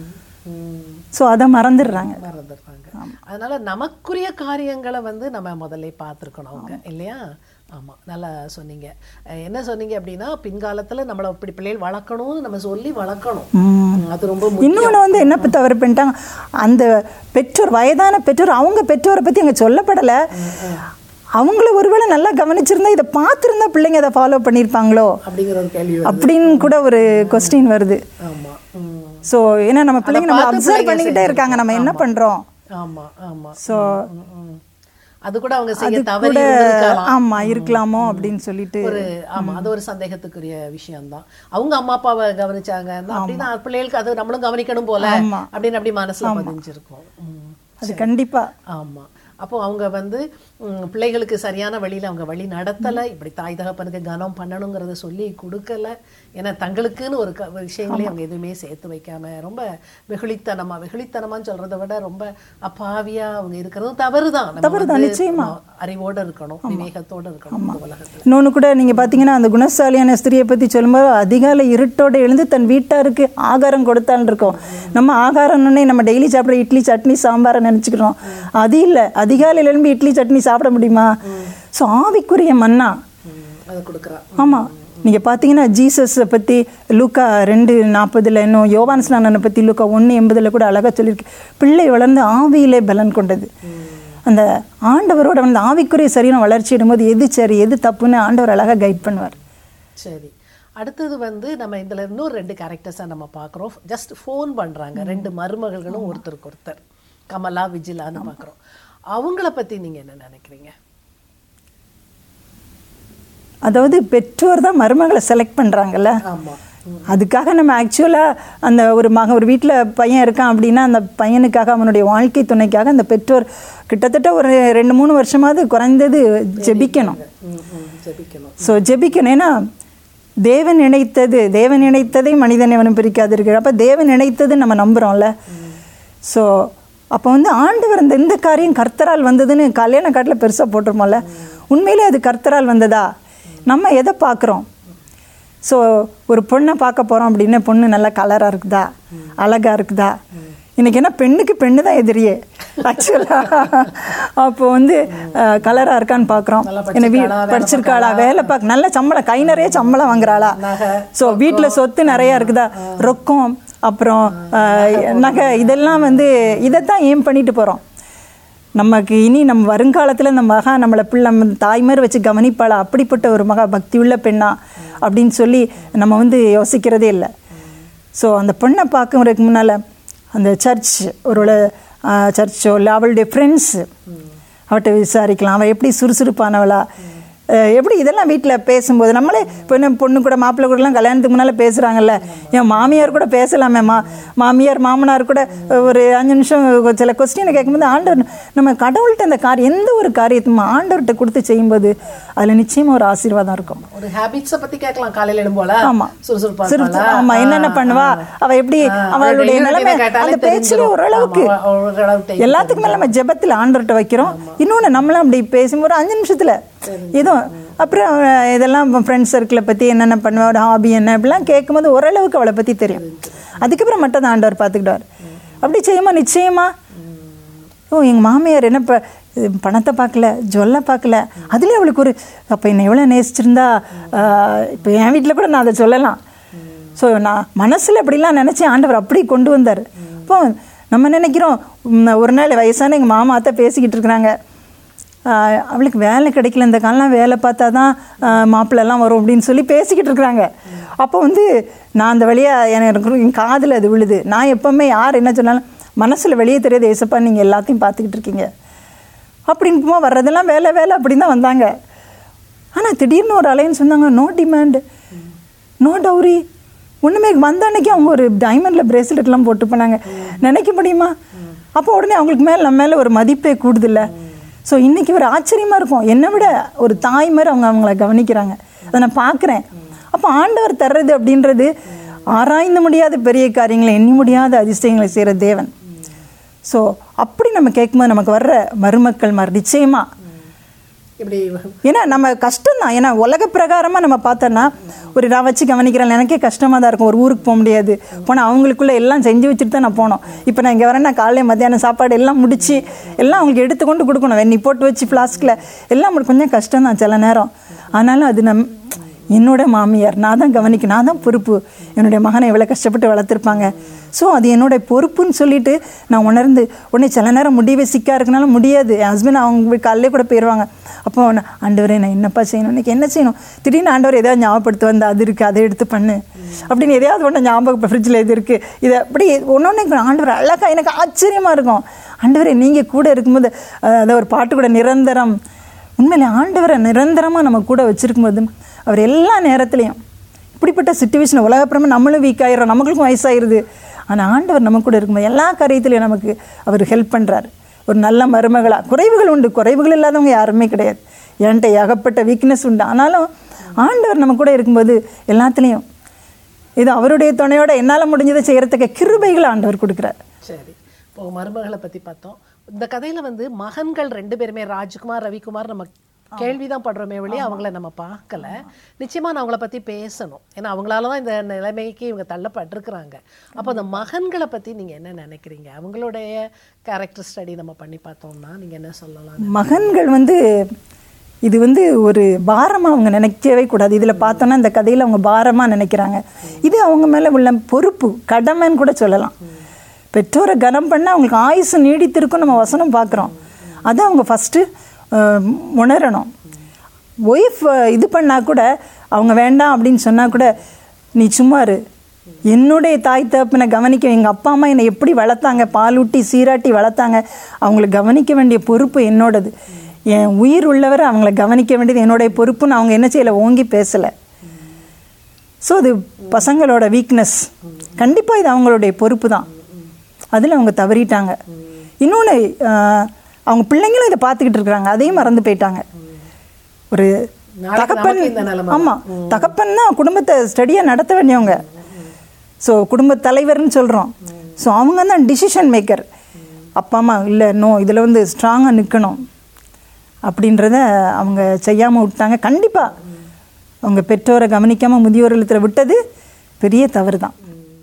ஸோ அதை மறந்துடுறாங்க
மறந்துடுறாங்க அதனால நமக்குரிய காரியங்களை வந்து நம்ம முதல்ல பார்த்துருக்கணும் அவங்க இல்லையா ஆமா நல்லா சொன்னீங்க அஹ் என்ன சொன்னீங்க அப்படின்னா பின்காலத்துல நம்மள இப்படி பிள்ளைகள் வளர்க்கணும்னு நம்ம சொல்லி வளர்க்கணும் ம், அது ரொம்ப முக்கியம்.
இன்னொன்று வந்து என்ன இப்ப தவறு பண்ணிட்டாங்க அந்த பெற்றோர் வயதான பெற்றோர் அவங்க பெற்றோரை பற்றி அங்கே சொல்லப்படலை அவங்கள ஒருவேளை நல்லா கவனிச்சிருந்தா இதை பார்த்துருந்தா பிள்ளைங்க அதை ஃபாலோ பண்ணியிருப்பாங்களோ
அப்படிங்கிற ஒரு கேள்வி வருது.
அப்படின்னு கூட ஒரு கொஸ்டின் வருது
ஆமா ம்.
ஸோ ஏன்னா நம்ம பிள்ளைங்க நம்ம
பார்த்து
அப்சர்வ்
பிள்ளைங்க
பண்ணிக்கிட்டே இருக்காங்க நம்ம என்ன பண்ணுறோம்
ஆமா ஆமா
ஸோ
ம், ம். அது கூட அவங்க செய்ய
அது
தவறி
கூட
இருந்திருக்கலாம்.
ஆமா இருக்கலாமோ அப்படின்னு சொல்லிட்டு
ஒரு ஆமா அது ஒரு சந்தேகத்துக்குரிய விஷயம்தான் அவங்க அம்மா அப்பாவை கவனிச்சாங்க அப்படின்னா பிள்ளைகளுக்கு அது நம்மளும் கவனிக்கணும் போல
ஆமா.
அப்படின்னு அப்படி மனசுல பதிஞ்சிருக்கும் ம்.
அது கண்டிப்பா
ஆமா அப்போ அவங்க வந்து ம், பிள்ளைகளுக்கு சரியான வழியில அவங்க வழி நடத்தல இப்படி தாய் தகப்பனுக்கு கனம் பண்ணணுங்கிறத சொல்லி கொடுக்கல ஏன்னா தங்களுக்குன்னு ஒரு க- விஷயங்களையும் அவங்க எதுவுமே சேர்த்து வைக்காம ரொம்ப வெகுளித்தனமா வெகுளித்தனமான்னு சொல்றதை விட ரொம்ப அப்பாவியா அவங்க இருக்கிறதும் தவறுதான் நம்ம
தவறுதான்,
வந்து,
நிச்சயமா.
ஆ, அறிவோட இருக்கணும் விவேகத்தோட இருக்கணும் இந்த உலகத்துல
இன்னொன்று கூட நீங்கள் பார்த்தீங்கன்னா அந்த குணசாலியான ஸ்திரியை பற்றி சொல்லும்போது அதிகாலை இருட்டோட எழுந்து தன் வீட்டாருக்கு ஆகாரம் கொடுத்தான்னு இருக்கோம் நம்ம ஆகாரம்னே நம்ம டெய்லி சாப்பிட்ற இட்லி சட்னி சாம்பாரை நினச்சிக்கிறோம் அது இல்லை அதிகாலையில எழும்பி இட்லி சட்னி சாப்பிட முடியுமா ஸோ ஆவிக்குரிய மன்னா
ம், அதை கொடுக்குறா
ஆமாம் நீங்கள் பார்த்தீங்கன்னா ஜீசஸை பற்றி லூக்கா ரெண்டு நாற்பதில் இன்னும் யோவான் ஸ்நானனை பற்றி லூக்கா ஒன்று எண்பதில் கூட அழகாக சொல்லியிருக்கு பிள்ளை வளர்ந்து ஆவியிலே பலன் கொண்டது அந்த ஆண்டவரோட வந்து ஆவிக்குரிய சரியான வளர்ச்சி இடும்போது எது சரி எது தப்புன்னு ஆண்டவர் அழகாக கைட் பண்ணுவார்
சரி அடுத்தது வந்து நம்ம இதுல இன்னும் ரெண்டு கேரக்டர்ஸை நம்ம பார்க்குறோம் ஜஸ்ட் ஃபோன் பண்றாங்க ரெண்டு மருமகள்களும் ஒருத்தருக்கு ஒருத்தர் கமலா விஜிலான்னு பார்க்குறோம் அவங்கள பத்தி நீங்க என்ன நினைக்கிறீங்க
அதாவது பெற்றோர் தான் மருமகளை செலக்ட் பண்ணுறாங்கல்ல
ஆமா
அதுக்காக நம்ம ஆக்சுவலாக அந்த ஒரு மக ஒரு வீட்டில் பையன் இருக்கான் அப்படின்னா அந்த பையனுக்காக அவனுடைய வாழ்க்கை துணைக்காக அந்த பெற்றோர் கிட்டத்தட்ட ஒரு ரெண்டு மூணு வருஷமாவது குறைந்தது ஜெபிக்கணும்
ம், ம், ஜெபிக்கணும்
ஸோ ஜெபிக்கணும் ஏன்னா தேவன் நினைத்தது தேவன் நினைத்ததை மனிதன் எவனும் பிரிக்காதிருக்கிறார் அப்போ தேவன் நினைத்தது நம்ம நம்புகிறோம்ல ஸோ அப்போ வந்து ஆண்டவர் இந்த இந்த காரியம் கர்த்தரால் வந்ததுன்னு கல்யாண காட்டில் பெருசாக போட்டிருமோல்ல உண்மையிலே அது கர்த்தரால் வந்ததா நம்ம எதை பார்க்குறோம் ஸோ ஒரு பொண்ணை பார்க்க போகிறோம் அப்படின்னா பொண்ணு நல்லா கலராக இருக்குதா அழகாக இருக்குதா இன்னைக்கு என்ன பெண்ணுக்கு பெண்ணு தான் எதிரியே ஆக்சுவலாக அப்போ வந்து கலராக இருக்கான்னு பார்க்குறோம்
நல்லா
என்ன வீ
படிச்சிருக்காளா, வேலை
படிச்சிருக்காளா வேலை பார்க்க நல்ல சம்பளம் கை நிறைய சம்பளம் வாங்குறாளா ஸோ வீட்டில் சொத்து நிறைய இருக்குதா ரொக்கம் அப்புறம் அஹ், நகை இதெல்லாம் வந்து இதைத்தான் ஏம் பண்ணிட்டு போகிறோம் நமக்கு இனி நம்ம வருங்காலத்தில் இந்த மகா நம்மளை பிள்ளை நம்ம தாய்மார் வச்சு கவனிப்பாளா அப்படிப்பட்ட ஒரு மகா பக்தி உள்ள பெண்ணா அப்படின்னு சொல்லி நம்ம வந்து யோசிக்கிறதே இல்லை ஸோ அந்த பொண்ணை பார்க்கறதுக்கு முன்னால் அந்த சர்ச் ஒரு சர்ச்சோ இல்லை அவளுடைய ஃப்ரெண்ட்ஸு அவட்ட விசாரிக்கலாம் அவள் எப்படி சுறுசுறுப்பானவளா அஹ் எப்படி இதெல்லாம் வீட்டில் பேசும்போது நம்மளே பொண்ணு பொண்ணு கூட மாப்பிள்ளை கூடலாம் கல்யாணத்துக்கு முன்னால் பேசுகிறாங்கல்ல என் மாமியார் கூட பேசலாமே மா மாமியார் மாமனார் கூட ஒரு அஞ்சு நிமிஷம் சில கொஸ்டினை கேட்கும்போது ஆண்டவர் நம்ம கடவுள்கிட்ட அந்த காரியம் எந்த ஒரு காரியத்தையும் ஆண்டவர்கிட்ட கொடுத்து செய்யும்போது அதில் நிச்சயமாக ஒரு ஆசீர்வாதம் இருக்கும்
ஒரு ஹேபிட்ஸை பத்தி கேட்கலாம் காலையில எழும்போல
ஆமா
சுறுசுறுப்பா
சுறுசு-
இருப்பாளா?
ஆமா என்னென்ன பண்ணுவா அவ எப்படி
ஆ,
அவளுடைய
அவளுடைய
நிலைமை
இயல்பை கேட்டாலே
அந்த பேச்சுல
தெரிஞ்சிரும்.
ஓரளவுக்கு
ஆமா, ஓரளவு type
எல்லாத்துக்கும் மேல நம்ம ஜெபத்துல ஆண்டவர்கிட்ட வைக்கிறோம் இன்னொன்னு நம்மளும் அப்படி பேசும் ஒரு அஞ்சு நிமிஷத்துல ஏதோ அப்புறம் அவ- இதெல்லாம் ஃப்ரெண்ட்ஸ் சர்க்கிளை பத்தி என்னென்ன பண்ணுவா ஒரு ஹாபி என்ன இப்படிலாம் கேட்கும்போது ஓரளவுக்கு அவளை பத்தி தெரியும் அதுக்கப்புறம் மட்டும் தான் ஆண்டவர் பார்த்துக்கிட்டார் அப்படி செய்யுமா நிச்சயமா ஓ எங்கள் மாமியார் என்ன ப இது பணத்தை பார்க்கல ஜொல்ல பார்க்கல அதுலேயே அவளுக்கு ஒரு அப்போ என்னை எவ்வளோ நேசிச்சிருந்தா இப்போ என் வீட்டில் கூட நான் அதை சொல்லலாம் ஸோ நான் மனசில் அப்படிலாம் நினச்சி ஆண்டவர் அப்படி கொண்டு வந்தார் இப்போ நம்ம நினைக்கிறோம் உம், ஒரு நாள் வயசான எங்கள் மாமா அத்தை பேசிக்கிட்டு இருக்கிறாங்க ஆஹ், அவளுக்கு வேலை கிடைக்கல இந்த காலம்லாம் வேலை பார்த்தா தான் மாப்பிள்ளெல்லாம் வரும் அப்படின்னு சொல்லி பேசிக்கிட்டு இருக்கிறாங்க அப்போ வந்து நான் அந்த வழியாக எனக்கு என் காதில் அது விழுது நான் எப்போவுமே யார் என்ன சொன்னாலும் மனசில் வெளியே தெரியாது ஏசப்பா நீங்கள் எல்லாத்தையும் பார்த்துக்கிட்டு இருக்கீங்க அப்படின்னு வர்றதெல்லாம் வேலை வேலை அப்படின்னு தான் வந்தாங்க ஆனால் திடீர்னு ஒரு அலைன்னு சொன்னாங்க நோ டிமாண்டு நோ டவுரி ஒன்றுமே வந்த அன்னைக்கு அவங்க ஒரு டைமண்டில் பிரேஸ்லெட்லாம் போட்டு போனாங்க நினைக்க முடியுமா அப்போ உடனே அவங்களுக்கு மேலே நம்ம மேலே ஒரு மதிப்பே கூடுதில்ல ஸோ இன்னைக்கு ஒரு ஆச்சரியமாக இருக்கும் என்னை விட ஒரு தாய் மாதிரி அவங்க அவங்கள கவனிக்கிறாங்க அதை நான் பார்க்குறேன் அப்போ ஆண்டவர் தர்றது அப்படின்றது ஆராய்ந்து முடியாத பெரிய காரியங்களை எண்ணி முடியாத அதிசயங்களை செய்கிற தேவன் ஸோ அப்படி நம்ம கேட்கும்போது நமக்கு வர்ற மருமக்கள் மாதிரி நிச்சயமா
இப்படி
ஏன்னா நம்ம கஷ்டம் தான் ஏன்னா உலக பிரகாரமாக நம்ம பார்த்தோன்னா ஒரு நான் வச்சு கவனிக்கிறேன் எனக்கே கஷ்டமாக தான் இருக்கும் ஒரு ஊருக்கு போக முடியாது போனால் அவங்களுக்குள்ள எல்லாம் செஞ்சு வச்சுட்டு தான் நான் போனோம் இப்போ நான் இங்கே வரேன்னா காலையில் மத்தியானம் சாப்பாடு எல்லாம் முடிச்சு எல்லாம் அவங்களுக்கு எடுத்துக்கொண்டு கொடுக்கணும் வெண்ணி போட்டு வச்சு ஃப்ளாஸ்கில் எல்லாம் உங்களுக்கு கொஞ்சம் கஷ்டம் தான் சில நேரம் ஆனாலும் அது நம் என்னோட மாமியார் நான் தான் கவனிக்கணும் நான் தான் பொறுப்பு என்னுடைய மகனை எவ்வளோ கஷ்டப்பட்டு வளர்த்துருப்பாங்க ஸோ அது என்னோட பொறுப்புன்னு சொல்லிட்டு நான் உணர்ந்து உடனே சில நேரம் முடிவே சிக்கா இருக்கனால முடியாது என் ஹஸ்பண்ட் அவங்க காலையிலே கூட போயிடுவாங்க அப்போ நான் ஆண்டவரே நான் என்னப்பா செய்யணும் இன்னைக்கு என்ன செய்யணும் திடீர்னு ஆண்டவர் எதாவது ஞாபகப்படுத்து வந்து அது இருக்குது அதை எடுத்து பண்ணு அப்படின்னு எதையாவது ஒன்று ஞாபகம் ஃப்ரிட்ஜில் இது இருக்குது இதை அப்படி ஒன்று ஒன்று ஆண்டவர் அழகா எனக்கு ஆச்சரியமாக இருக்கும் ஆண்டவரே நீங்கள் கூட இருக்கும்போது அஹ், அதை ஒரு பாட்டு கூட நிரந்தரம் உண்மையிலே ஆண்டவரை நிரந்தரமாக நம்ம கூட வச்சிருக்கும்போது அவர் எல்லா நேரத்துலையும் இப்படிப்பட்ட சுச்சுவேஷன் உலகப்புறமா நம்மளும் வீக் ஆயிடுறோம் நமக்கும் வயசாயிருது ஆனால் ஆண்டவர் நம்ம கூட இருக்கும்போது எல்லா காரியத்திலையும் நமக்கு அவர் ஹெல்ப் பண்ணுறாரு ஒரு நல்ல மருமகளா குறைவுகள் உண்டு குறைவுகள் இல்லாதவங்க யாருமே கிடையாது என்கிட்ட ஏகப்பட்ட வீக்னஸ் உண்டு ஆனாலும் ஆண்டவர் நம்ம கூட இருக்கும்போது எல்லாத்துலேயும் இது அவருடைய துணையோட என்னால் முடிஞ்சதை செய்கிறதுக்கு கிருபைகளை ஆண்டவர் கொடுக்குறார்
சரி இப்போ மருமகளை பத்தி பார்த்தோம் இந்த கதையில வந்து மகன்கள் ரெண்டு பேருமே ராஜ்குமார் ரவிக்குமார் நம்ம கேள்விதான் படுறோமே வெளியே அவங்கள நம்ம பார்க்கல நிச்சயமா நான் அவங்கள பத்தி பேசணும் ஏன்னா அவங்களால தான் இந்த நிலைமைக்கு இவங்க தள்ளப்பட்டிருக்கிறாங்க அப்போ அந்த மகன்களை பத்தி நீங்க என்ன நினைக்கிறீங்க அவங்களுடைய கேரக்டர் ஸ்டடி நம்ம பண்ணி பார்த்தோம்னா நீங்க என்ன சொல்லலாம்
மகன்கள் வந்து இது வந்து ஒரு பாரமாக அவங்க நினைக்கவே கூடாது இதில் பார்த்தோன்னா இந்த கதையில் அவங்க பாரமாக நினைக்கிறாங்க இது அவங்க மேலே உள்ள பொறுப்பு கடமைன்னு கூட சொல்லலாம் பெற்றோரை கனம் பண்ண அவங்களுக்கு ஆயுசு நீடித்திருக்கும் நம்ம வசனம் பார்க்குறோம் அதை அவங்க ஃபஸ்ட்டு உணரணும் ஒய்ஃப் இது பண்ணால் கூட அவங்க வேண்டாம் அப்படின்னு சொன்னால் கூட நீ சும்மா இரு என்னுடைய தாய் தகப்பனை கவனிக்க எங்கள் அப்பா அம்மா என்னை எப்படி வளர்த்தாங்க பாலூட்டி சீராட்டி வளர்த்தாங்க அவங்கள கவனிக்க வேண்டிய பொறுப்பு என்னோடது என் உயிர் உள்ளவரை அவங்கள கவனிக்க வேண்டியது என்னுடைய பொறுப்புன்னு அவங்க என்ன செய்யலை ஓங்கி பேசலை ஸோ அது பசங்களோட வீக்னஸ் கண்டிப்பாக இது அவங்களுடைய பொறுப்பு தான் அதில் அவங்க தவறிட்டாங்க இன்னொன்று அவங்க பிள்ளைங்களும் இதை பார்த்துக்கிட்டு இருக்கிறாங்க அதையும் மறந்து போயிட்டாங்க ஒரு
நாளைக்கு
தகப்பன்
நமக்கு இந்த நிலைமை
ஆமாம் தகப்பன் தான் குடும்பத்தை ஸ்டடியாக நடத்த வேண்டியவங்க ஸோ குடும்ப தலைவர்னு சொல்கிறோம் ஸோ அவங்க தான் டிசிஷன் மேக்கர் அப்பா அம்மா இல்லை நோ இதில் வந்து ஸ்ட்ராங்காக நிற்கணும் அப்படின்றத அவங்க செய்யாமல் விட்டாங்க கண்டிப்பாக அவங்க பெற்றோரை கவனிக்காமல் முதியோர் இல்லத்தில் விட்டது பெரிய தவறு தான்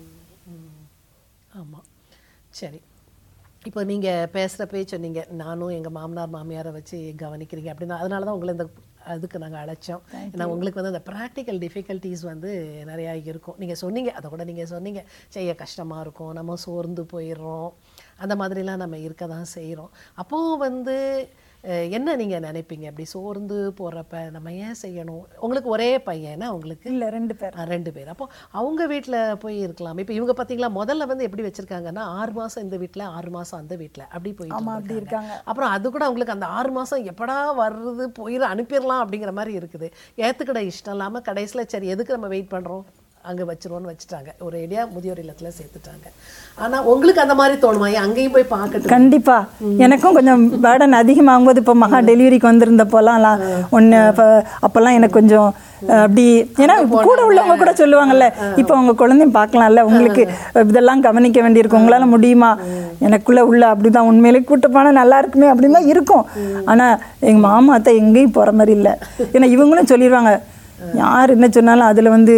ஆமா சரி இப்போ நீங்க பேசுற பேச்சு சொன்னீங்க நானும் எங்க மாமனார் மாமியாரை வச்சு கவனிக்கிறீங்க அப்படின்னா அதனால தான் உங்களை இந்த அதுக்கு நாங்க அழைச்சோம் ஏன்னா உங்களுக்கு வந்து அந்த ப்ராக்டிக்கல் டிஃபிகல்ட்டிஸ் வந்து நிறையா இருக்கும் நீங்க சொன்னீங்க அதை கூட நீங்க சொன்னீங்க செய்ய கஷ்டமா இருக்கும் நம்ம சோர்ந்து போயிடுறோம் அந்த மாதிரிலாம் நம்ம இருக்க தான் செய்கிறோம் அப்போது வந்து அஹ், என்ன நீங்க நினைப்பீங்க அப்படி சோர்ந்து போறப்ப நம்ம ஏன் செய்யணும் உங்களுக்கு ஒரே பையனா உங்களுக்கு
இல்லை ரெண்டு பேர்
ஆ, ரெண்டு பேர் அப்போ அவங்க வீட்டில் போய் இருக்கலாம் இப்போ இவங்க பார்த்தீங்களா முதல்ல வந்து எப்படி வச்சிருக்காங்கன்னா ஆறு மாசம் இந்த வீட்டில் ஆறு மாசம் அந்த வீட்டில் அப்படி போய்
ஆமா அப்படி இருக்காங்க
அப்புறம் அது கூட அவங்களுக்கு அந்த ஆறு மாசம் எப்படா வருது போயிட அனுப்பிடலாம் அப்படிங்கிற மாதிரி இருக்குது ஏத்துக்கிட இஷ்டம் இல்லாம கடைசியில சரி எதுக்கு நம்ம வெயிட் பண்றோம் அங்க வச்சிருவோம்னு வச்சுட்டாங்க ஒரு ஐடியா முதியோர் இல்லத்துல சேர்த்துட்டாங்க ஆனா உங்களுக்கு அந்த மாதிரி தோணுமா ஏன் அங்கேயும் போய் பார்க்கட்டும்
கண்டிப்பா எனக்கும் கொஞ்சம் பேர்டன் அதிகமாகும்போது இப்போ மகா டெலிவரிக்கு வந்திருந்தப்போலாம் ஒன்று இப்போ அப்போல்லாம் எனக்கு கொஞ்சம் அஹ், அப்படி ஏன்னா கூட உள்ளவங்க கூட சொல்லுவாங்கல்ல இப்போ உங்க குழந்தையும் பார்க்கலாம்ல உங்களுக்கு இதெல்லாம் கவனிக்க வேண்டியிருக்கு உங்களால முடியுமா எனக்குள்ள உள்ள அப்படிதான் உண்மையிலே கூட்டு போனால் நல்லா இருக்குமே அப்படின்னு தான் இருக்கும் ஆனா எங்க மாமா அத்தை எங்கேயும் போற மாதிரி இல்லை ஏன்னா இவங்களும் சொல்லிடுவாங்க யார் என்ன சொன்னாலும் அதுல வந்து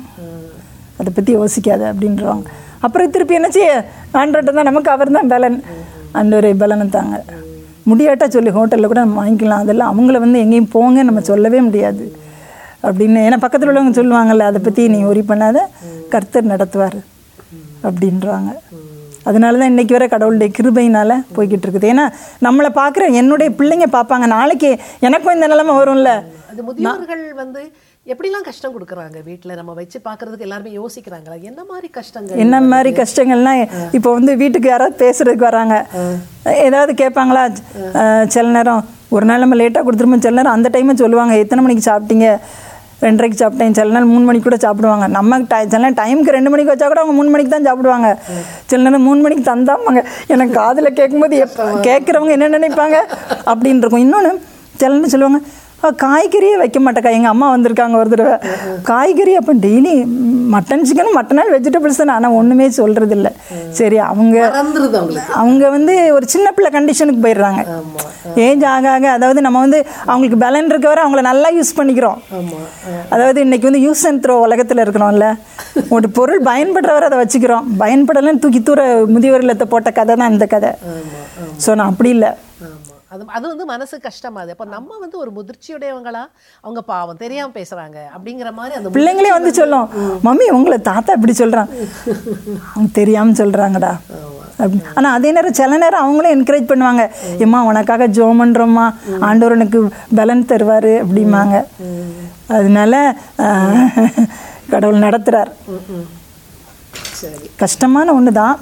அதை பற்றி யோசிக்காத அப்படின்றவாங்க அப்புறம் திருப்பி என்ன செய்ய ஆண்டர்கிட்ட தான் நமக்கு அவர் தான் பலன் ஆண்டவர் பலனை தாங்க முடியாட்டா சொல்லி ஹோட்டலில் கூட நம்ம வாங்கிக்கலாம் அதெல்லாம் அவங்கள வந்து எங்கேயும் போங்க நம்ம சொல்லவே முடியாது அப்படின்னு ஏன்னா பக்கத்தில் உள்ளவங்க சொல்லுவாங்கல்ல அதை பற்றி நீ ஒரி பண்ணாத கர்த்தர் நடத்துவார் அப்படின்றாங்க அதனால தான் இன்னைக்கு வரை கடவுளுடைய கிருபையினால போய்கிட்டு இருக்குது ஏன்னா நம்மளை பார்க்குற என்னுடைய பிள்ளைங்க பார்ப்பாங்க நாளைக்கு எனக்கும் இந்த நிலைமை வரும்ல
அது முதியோர்கள் வந்து எப்படிலாம் கஷ்டம் கொடுக்குறாங்க வீட்ல நம்ம வச்சு பார்க்கறதுக்கு எல்லாருமே யோசிக்கிறாங்களா என்ன மாதிரி கஷ்டங்கள்
என்ன மாதிரி கஷ்டங்கள்னா இப்போ வந்து வீட்டுக்கு யாராவது பேசுறதுக்கு வராங்க ஏதாவது கேட்பாங்களா அஹ், சில நேரம் ஒரு நாள் நம்ம லேட்டாக கொடுத்துருமோ சில நேரம் அந்த டைமை சொல்லுவாங்க எத்தனை மணிக்கு சாப்பிட்டீங்க ரெண்டரைக்கு சாப்பிட்டேன் சில நாள் மூணு மணிக்கு கூட சாப்பிடுவாங்க நம்ம டை சில நேரம் டைமுக்கு ரெண்டு மணிக்கு வச்சா கூட அவங்க மூணு மணிக்கு தான் சாப்பிடுவாங்க சில நேரம் மூணு மணிக்கு தந்தாமாங்க எனக்கு காதில் கேட்கும்போது எப்போ கேட்குறவங்க என்ன நினைப்பாங்க அப்படின்னு இருக்கும் இன்னொன்று சில நேரம் சொல்லுவாங்க "ஆ, காய்கறியே வைக்க மாட்டேக்கா எங்கள் அம்மா வந்திருக்காங்க ஒரு தடவை காய்கறி அப்போ டெய்லி மட்டன் சிக்கன் மட்டன் நாள் வெஜிடபிள்ஸ் தான் ஆனால் ஒன்றுமே சொல்கிறது இல்லை சரி அவங்க
மறந்துருது அவங்களுக்கு
அவங்க வந்து ஒரு சின்ன பிள்ளை கண்டிஷனுக்கு போயிடுறாங்க ஏஜ் ஆக ஆக அதாவது நம்ம வந்து அவங்களுக்கு பலன் இருக்க வரை அவங்கள நல்லா யூஸ் பண்ணிக்கிறோம்
ஆமா
அதாவது இன்னைக்கு வந்து யூஸ் அண்ட் த்ரோ உலகத்தில் இருக்கிறோம்ல ஒரு பொருள் பயன்படுற வரை அதை வச்சுக்கிறோம் பயன்படலைன்னு தூக்கி தூர முதியோர் இல்லத்தை போட்ட கதை தான் இந்த கதை ஸோ நான் அப்படி இல்லை
ஆமா அது அது வந்து மனசு கஷ்டமா அது அப்ப நம்ம வந்து ஒரு முதிர்ச்சியுடையவங்களா அவங்க பாவம் தெரியாம பேசுறாங்க அப்படிங்கிற மாதிரி அந்த
பிள்ளைங்களே வந்து சொல்லும் மம்மி உங்களை தாத்தா இப்படி சொல்றான் அவங்க தெரியாம சொல்றாங்கடா அப்படி- ஆனா அதே நேரம் சில நேரம் அவங்களே என்கரேஜ் பண்ணுவாங்க ஏம்மா உனக்காக ஜோம் பண்றோம்மா ஆண்டவர் உனக்கு பலன் தருவாரு அப்படிம்பாங்க அதனால ஆஹ், கடவுள் நடத்துறார்
ம், ம். சரி
கஷ்டமான ஒன்று தான்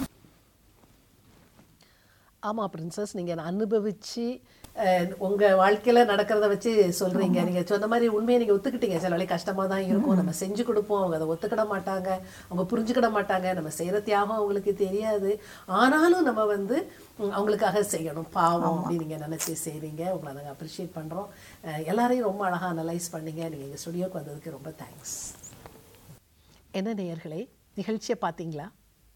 ஆமா பிரின்சஸ் நீங்க அனுபவிச்சு அஹ், உங்க வாழ்க்கையில நடக்கிறத வச்சு சொல்றீங்க நீங்க சொன்ன மாதிரி உண்மையை நீங்க ஒத்துக்கிட்டீங்க சில வேலை கஷ்டமா தான் இருக்கும் நம்ம செஞ்சு கொடுப்போம் அவங்க அதை ஒத்துக்கிட மாட்டாங்க அவங்க புரிஞ்சுக்கிட மாட்டாங்க நம்ம செய்யற தியாகம் அவங்களுக்கு தெரியாது ஆனாலும் நம்ம வந்து ம், அவங்களுக்காக செய்யணும் பாவம் அப்படின்னு நீங்க நினைச்சு செய்றீங்க உங்களை நாங்கள் அப்ரிஷியேட் பண்றோம் அஹ், எல்லாரையும் ரொம்ப அழகா அனலைஸ் பண்ணீங்க நீங்க எங்க ஸ்டுடியோக்கு வந்ததுக்கு ரொம்ப தேங்க்ஸ் என்ன நேயர்களே நிகழ்ச்சியை பார்த்தீங்களா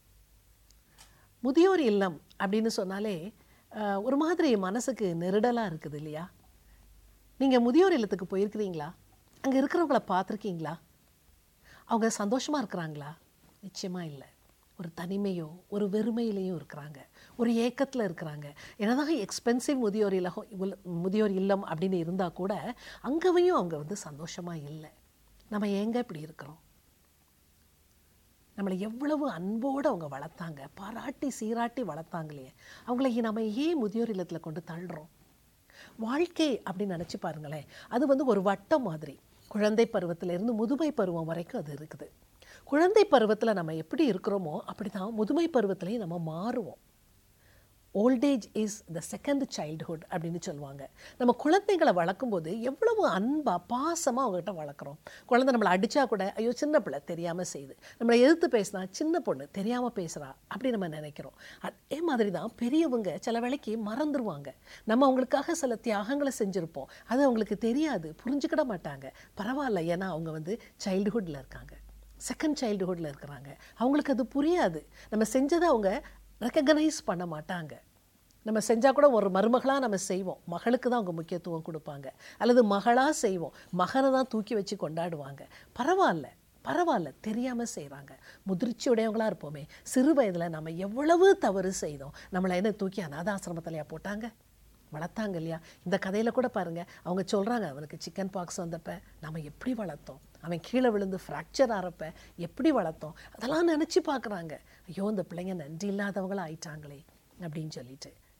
முதியோர் இல்லம் அப்படின்னு சொன்னாலே அஹ், ஒரு மாதிரி மனசுக்கு நெருடலாக இருக்குது இல்லையா நீங்கள் முதியோர் இல்லத்துக்கு போயிருக்கிறீங்களா அங்கே இருக்கிறவங்கள பார்த்துருக்கீங்களா அவங்க சந்தோஷமாக இருக்கிறாங்களா நிச்சயமாக இல்லை ஒரு தனிமையோ ஒரு வெறுமையிலையும் இருக்கிறாங்க ஒரு ஏக்கத்தில் இருக்கிறாங்க என்னதான் எக்ஸ்பென்சிவ் முதியோர் இல்லம் உல்- முதியோர் இல்லம் அப்படின்னு இருந்தால் கூட அங்கேயும் அவங்க வந்து சந்தோஷமாக இல்லை நம்ம ஏங்க இப்படி இருக்கிறோம் நம்மளை எவ்வளவு அன்போடு அவங்க வளர்த்தாங்க பாராட்டி சீராட்டி வளர்த்தாங்களே அவங்கள நம்ம ஏன் முதியோர் இல்லத்தில் கொண்டு தள்ளுறோம் வாழ்க்கை அப்படின்னு நினச்சி பாருங்களேன் அது வந்து ஒரு வட்டம் மாதிரி குழந்தை பருவத்திலிருந்து முதுமை பருவம் வரைக்கும் அது இருக்குது குழந்தை பருவத்தில் நம்ம எப்படி இருக்கிறோமோ அப்படி தான் முதுமை பருவத்திலையும் நம்ம மாறுவோம் old age is the second childhood அப்படின்னு சொல்லுவாங்க நம்ம குழந்தைங்களை வளர்க்கும்போது எவ்வளவு அன்பா பாசமாக அவங்ககிட்ட வளர்க்குறோம் குழந்தை நம்மளை அடித்தா கூட ஐயோ சின்ன பிள்ளை தெரியாமல் செய்யுது நம்மளை எதிர்த்து பேசினா சின்ன பொண்ணு தெரியாமல் பேசுகிறா அப்படி நம்ம நினைக்கிறோம் அதே மாதிரி தான் பெரியவங்க சில வேளைக்கு மறந்துடுவாங்க நம்ம அவங்களுக்காக சில தியாகங்களை செஞ்சுருப்போம் அது அவங்களுக்கு தெரியாது புரிஞ்சுக்கிட மாட்டாங்க பரவாயில்ல ஏன்னா அவங்க வந்து சைல்டுஹுட்டில் இருக்காங்க செகண்ட் சைல்டுஹுட்டில் இருக்கிறாங்க அவங்களுக்கு அது புரியாது நம்ம செஞ்சதை அவங்க ரெக்கக்னைஸ் பண்ண மாட்டாங்க நம்ம செஞ்சால் கூட ஒரு மருமகளாக நம்ம செய்வோம் மகளுக்கு தான் அவங்க முக்கியத்துவம் கொடுப்பாங்க அல்லது மகளாக செய்வோம் மகனை தான் தூக்கி வச்சு கொண்டாடுவாங்க பரவாயில்ல பரவாயில்ல தெரியாமல் செய்கிறாங்க முதிர்ச்சி உடையவங்களா இருப்போமே சிறு வயதில் நம்ம எவ்வளவு தவறு செய்தோம் நம்மளை என்ன தூக்கி அனாதாசிரமத்திலையா போட்டாங்க வளர்த்தாங்க இல்லையா இந்த கதையில் கூட பாருங்க அவங்க சொல்கிறாங்க அவனுக்கு சிக்கன் பாக்ஸ் வந்தப்ப நம்ம எப்படி வளர்த்தோம் அவன் கீழே விழுந்து ஃப்ராக்சர் ஆகிறப்ப எப்படி வளர்த்தோம் அதெல்லாம் நினச்சி பார்க்குறாங்க ஐயோ இந்த பிள்ளைங்க நன்றி இல்லாதவங்களா ஆயிட்டாங்களே அப்படின்னு சொல்லிட்டு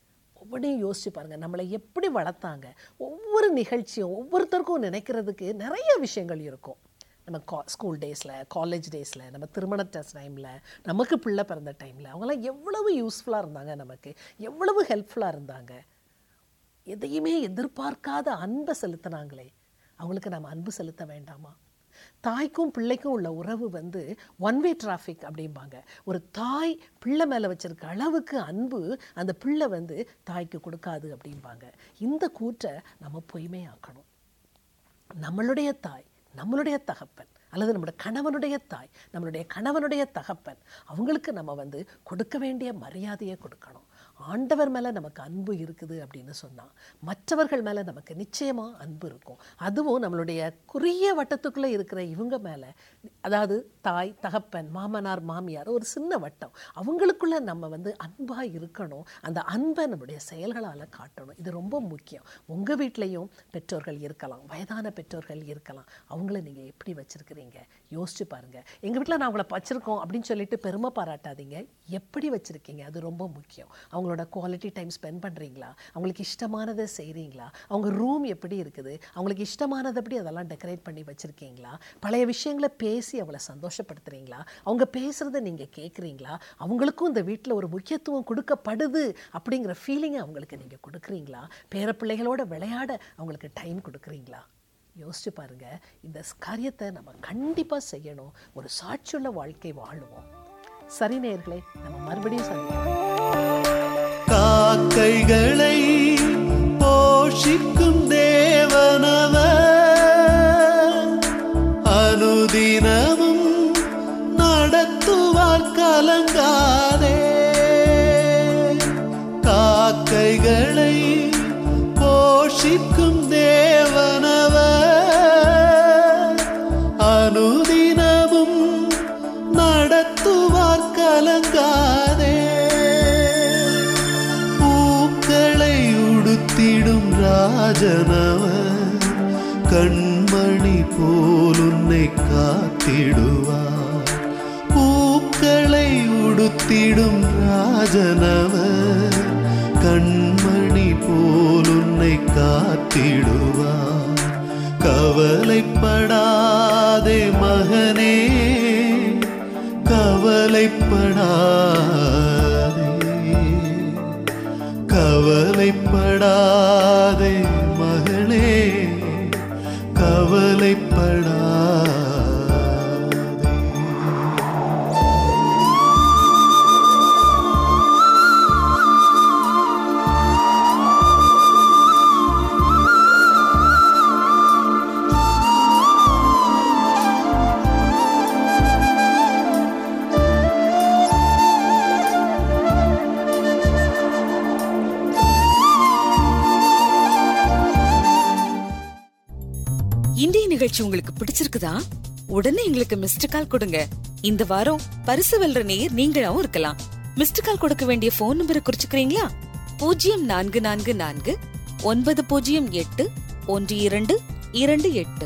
ஒவ்வொன்றையும் யோசிச்சு பாருங்க நம்மளை எப்படி வளர்த்தாங்க ஒவ்வொரு நிகழ்ச்சியும் ஒவ்வொருத்தருக்கும் நினைக்கிறதுக்கு நிறைய விஷயங்கள் இருக்கும் நம்ம கா ஸ்கூல் டேஸில் காலேஜ் டேஸில் நம்ம திருமண டைமில் நமக்கு பிள்ளை பிறந்த டைமில் அவங்களாம் எவ்வளவு யூஸ்ஃபுல்லாக இருந்தாங்க நமக்கு எவ்வளவு ஹெல்ப்ஃபுல்லாக இருந்தாங்க எதையுமே எதிர்பார்க்காத அன்பை செலுத்தினாங்களே அவங்களுக்கு நம்ம அன்பு செலுத்த வேண்டாமா தாய்க்கும் பிள்ளைக்கும் உள்ள உறவு வந்து ஒன் வே டிராஃபிக் அப்படிம்பாங்க ஒரு தாய் பிள்ளை மேலே வச்சிருக்க அளவுக்கு அன்பு அந்த பிள்ளை வந்து தாய்க்கு கொடுக்காது அப்படிம்பாங்க இந்த கூற்றை நம்ம பொய்மையாக்கணும் நம்மளுடைய தாய் நம்மளுடைய தகப்பன் அல்லது நம்முடைய கணவனுடைய தாய் நம்மளுடைய கணவனுடைய தகப்பன் அவங்களுக்கு நம்ம வந்து கொடுக்க வேண்டிய மரியாதையை கொடுக்கணும் ஆண்டவர் மேலே நமக்கு அன்பு இருக்குது அப்படின்னு சொன்னால் மற்றவர்கள் மேலே நமக்கு நிச்சயமாக அன்பு இருக்கும் அதுவும் நம்மளுடைய குறுகிய வட்டத்துக்குள்ளே இருக்கிற இவங்க மேலே அதாவது தாய் தகப்பன் மாமனார் மாமியார் ஒரு சின்ன வட்டம் அவங்களுக்குள்ள நம்ம வந்து அன்பாக இருக்கணும் அந்த அன்பை நம்முடைய செயல்களால் காட்டணும் இது ரொம்ப முக்கியம் உங்கள் வீட்லேயும் பெற்றோர்கள் இருக்கலாம் வயதான பெற்றோர்கள் இருக்கலாம் அவங்கள நீங்கள் எப்படி வச்சுருக்கிறீங்க யோசிச்சு பாருங்கள் எங்கள் வீட்டில் நான் அவங்கள வச்சுருக்கோம் அப்படின்னு சொல்லிட்டு பெருமை பாராட்டாதீங்க எப்படி வச்சுருக்கீங்க அது ரொம்ப முக்கியம் அவங்களோட குவாலிட்டி டைம் ஸ்பெண்ட் பண்ணுறீங்களா அவங்களுக்கு இஷ்டமானதை செய்கிறீங்களா அவங்க ரூம் எப்படி இருக்குது அவங்களுக்கு இஷ்டமானதப்படி அதெல்லாம் டெக்கரேட் பண்ணி வச்சுருக்கீங்களா பழைய விஷயங்களை பேசி அவளை சந்தோஷப்படுத்துகிறீங்களா அவங்க பேசுகிறத நீங்கள் கேட்குறீங்களா அவங்களுக்கும் இந்த வீட்டில் ஒரு முக்கியத்துவம் கொடுக்கப்படுது அப்படிங்கிற ஃபீலிங்கை அவங்களுக்கு நீங்கள் கொடுக்குறீங்களா பேரப்பிள்ளைகளோட விளையாட அவங்களுக்கு டைம் கொடுக்குறீங்களா யோசிச்சு பாருங்க இந்த காரியத்தை நம்ம கண்டிப்பாக செய்யணும் ஒரு சாட்சியுள்ள வாழ்க்கை வாழுவோம் சரி நேயர்களே நம்ம மறுபடியும் சந்திப்போம்
காக்கைகளை போஷிக்கும் தேவனவர் அனுதினமும் நடத்துவார் கலங்காதே காக்கைகளை போஷிக்கும் தேவனவர் அனுதினமும் நடத்துவார் கலங்காதே பூக்களை உடுத்திடும் ராஜனவர் கண்மணி போல் உன்னை காத்திடுவார் பூக்களை உடுத்திடும் ராஜனவர் கண்மணி போல் உன்னை காத்திடுவார் கவலைப்படாதே மகனே கவலைப்படாதே கவலைப்படாதே மகளே கவலைப்படாதே
இன்றைய நிகழ்ச்சி உங்களுக்கு பிடிச்சிருக்குதா உடனே எங்களுக்கு மிஸ்டு கால் கொடுங்க இந்த வாரம் பரிசு வெல்ற நேயர் நீங்களாவும் இருக்கலாம் மிஸ்டு கால் கொடுக்க வேண்டிய போன் நம்பரை குறிச்சுக்கிறீங்களா பூஜ்ஜியம் நான்கு நான்கு நான்கு ஒன்பது பூஜ்ஜியம் எட்டு ஒன்று இரண்டு இரண்டு எட்டு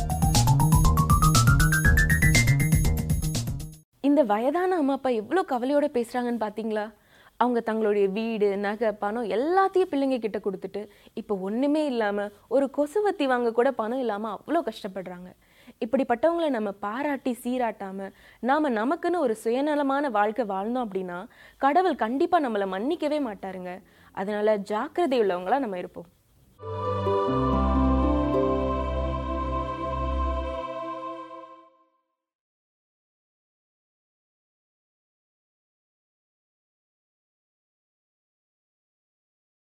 இந்த வயதான அம்மா அப்பா எவ்வளோ கவலையோட பேசுறாங்கன்னு பாத்தீங்களா அவங்க தங்களுடைய வீடு நகை பணம் எல்லாத்தையும் பிள்ளைங்க கிட்ட கொடுத்துட்டு இப்போ ஒண்ணுமே இல்லாம ஒரு கொசுவத்தி வாங்க கூட பணம் இல்லாம அவ்வளோ கஷ்டப்படுறாங்க இப்படிப்பட்டவங்களை நம்ம பாராட்டி சீராட்டாம நாம நமக்குன்னு ஒரு சுயநலமான வாழ்க்கை வாழ்ந்தோம் அப்படின்னா கடவுள் கண்டிப்பா நம்மளை மன்னிக்கவே மாட்டாருங்க அதனால ஜாக்கிரதை உள்ளவங்களா நம்ம இருப்போம்